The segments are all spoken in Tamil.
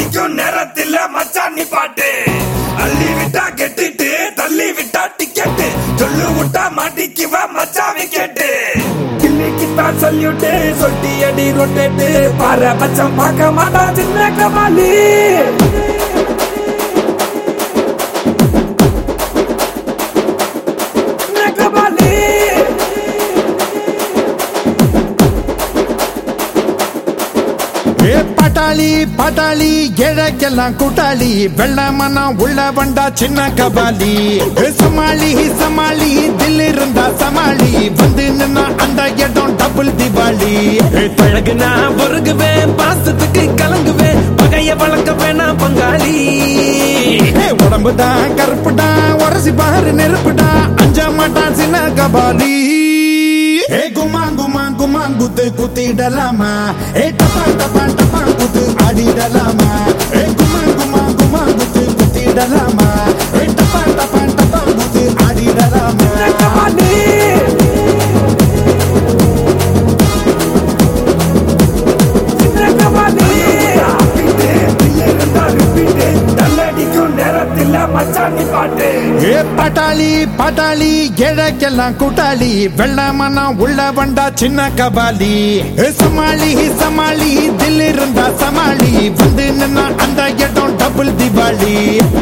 தள்ளடிக்கும் நேரத்தில் மச்சான் நீ பாட்டு அள்ளி விட்டா கெட்டிட்டு தள்ளி விட்டா டிக்கெட்டு சொல்லு விட்டா மாட்டிக்குவ மச்சா விக்கெட்டு கிள்ளிக்கிட்டா சொல்லிட்டு சொட்டி அடி ரொட்டேட்டு பாரு பச்சம் பார்க்க மாட்டா சின்ன கபாலி சின்ன கபாலி ஏ பட்டாளி பட்டாளி ஏழைக்கெல்லாம் கூட்டாளி வெள்ளமனா உள்ள வண்டா சின்ன கபாலி ஏ சமாளி சமாளி தில் இருந்தா சமாளி வந்து நின்னா அந்த இடம் டபுள் திவாலி ஏய், பழகுனா பொறுகுவேன் பாசத்துக்கு கலங்குவேன் பகைய வளர்க்க வேணா பங்காளி ஏ உடம்புடா கருப்புடா உரசி பாரு நெருப்புடா அஞ்ச மாட்டான் சின்ன கபாலி ஏ குமா குமா குமா குத்து குத்திடலாமா ஏ டப்பா டப்பா டப்பா குத்து ஆடிடலாமா ஏ குமா குமா குமா குத்து குத்திடலாமா ஏ டப்பா டப்பா டப்பா குத்து ஆடிடலாமா கபாலி சின்ன கபாலி ஆப்பிட்டு பிள்ளை இருந்தா ரிப்பீட்டு தள்ளடிக்கும் நேரத்தில் மச்சான் நீ பாட்டு ஏ பட்டாளி பட்டாளி ஏழைக்கெல்லாம் கூட்டாளி வெள்ளமனா உள்ள வண்டா சின்ன கபாலி ஏ சமாளி சமாளி தில் இருந்தா சமாளி வந்து நின்னா அந்த இடம் டபுள் திவாலி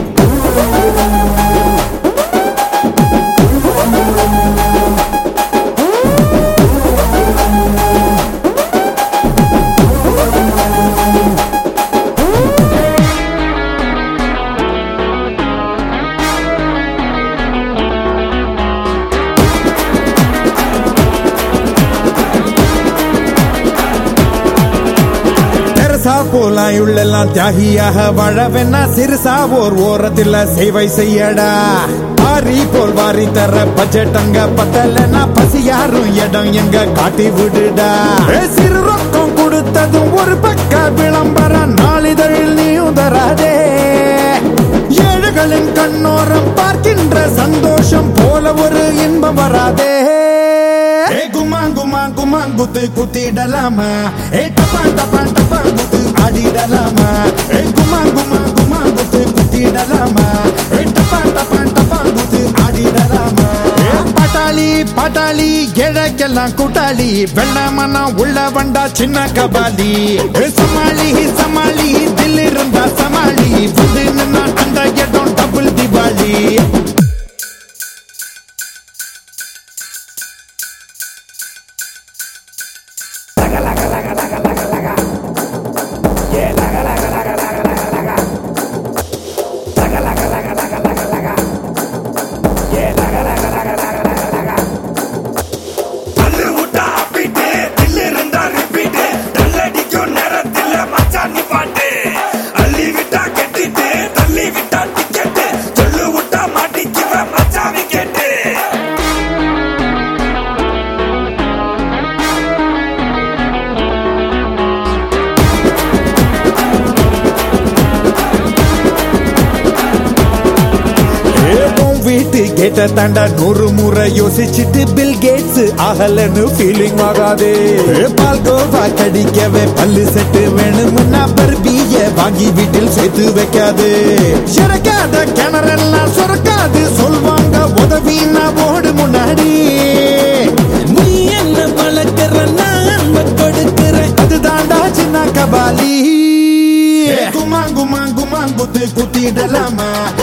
பெருசா போலாம் உள்ளெல்லாம் தியாகியாக வாழவென்னா சிறுசா ஓர் ஓரத்தில் சேவை செய்யடா வாரி போல் வாரி தர பட்ஜெட் அங்க பத்தலன்னா பசி யாரும் இடம் எங்க காட்டி விடுடா ஏ, சிறு ரொக்கம் கொடுத்ததும் ஒரு பக்க விளம்பரம் நாளிதழில் நீயும் தராதே ஏழைகளின் கண்ணோரம் பார்க்கின்ற சந்தோஷம் போல ஒரு இன்பம் வராதே ஏ குமா குமா குமா குத்து குத்திடலாமா ஏ டப்பா டப்பா டப்பா குத்து ஆடிடலாமா ஏ குமா குமா குமா குத்து குத்திடலாமா ஏ டப்பா டப்பா டப்பா குத்து ஆடிடலாமா ஏ பட்டாளி பட்டாளி ஏழைக்கெல்லாம் கூட்டாளி வெள்ளமனா உள்ள வண்டா சின்ன கபாலி ஏ சமாளி சமாளி தில் இருந்தா சமாளி வந்து நின்னா அந்த இடம் டபுள் திவாலி தள்ளு விட்டா ஆப்பிட்டு தில்லு இருந்தா ரிப்பீட்டு தள்ளடிக்கும் நேரத்தில் மச்சான் நீ பாட்டு அள்ளி விட்டா கெட்டிட்டு தள்ளி விட்டா டிக்கெட்டு சொல்லு விட்டா மாட்டிக்குவ மச்சா விக்கெட்டு ஏதும் வீட்டு கேட்ட தாண்டா நூறு முறை யோசிச்சுட்டு பில் கேட்ஸ் ஆகலன்னு ஃபீலிங் ஆகாதே ஏ, பால்கோவா கடிக்கவே பல்லு செட்டு வேணும்னா பர்பிய வாங்கி வீட்டில் சேர்த்து வைக்காது சிறக்காத கிணறெல்லாம் சுரக்காது சொல்வாங்க உதவினா ஓடு முன்னாடி நீ என்ன வளர்க்கிற நான் அன்பை கொடுக்கிறேன் அதுதான்டா சின்ன கபாலி குமா குமா குமா குத்து குத்திடலாமா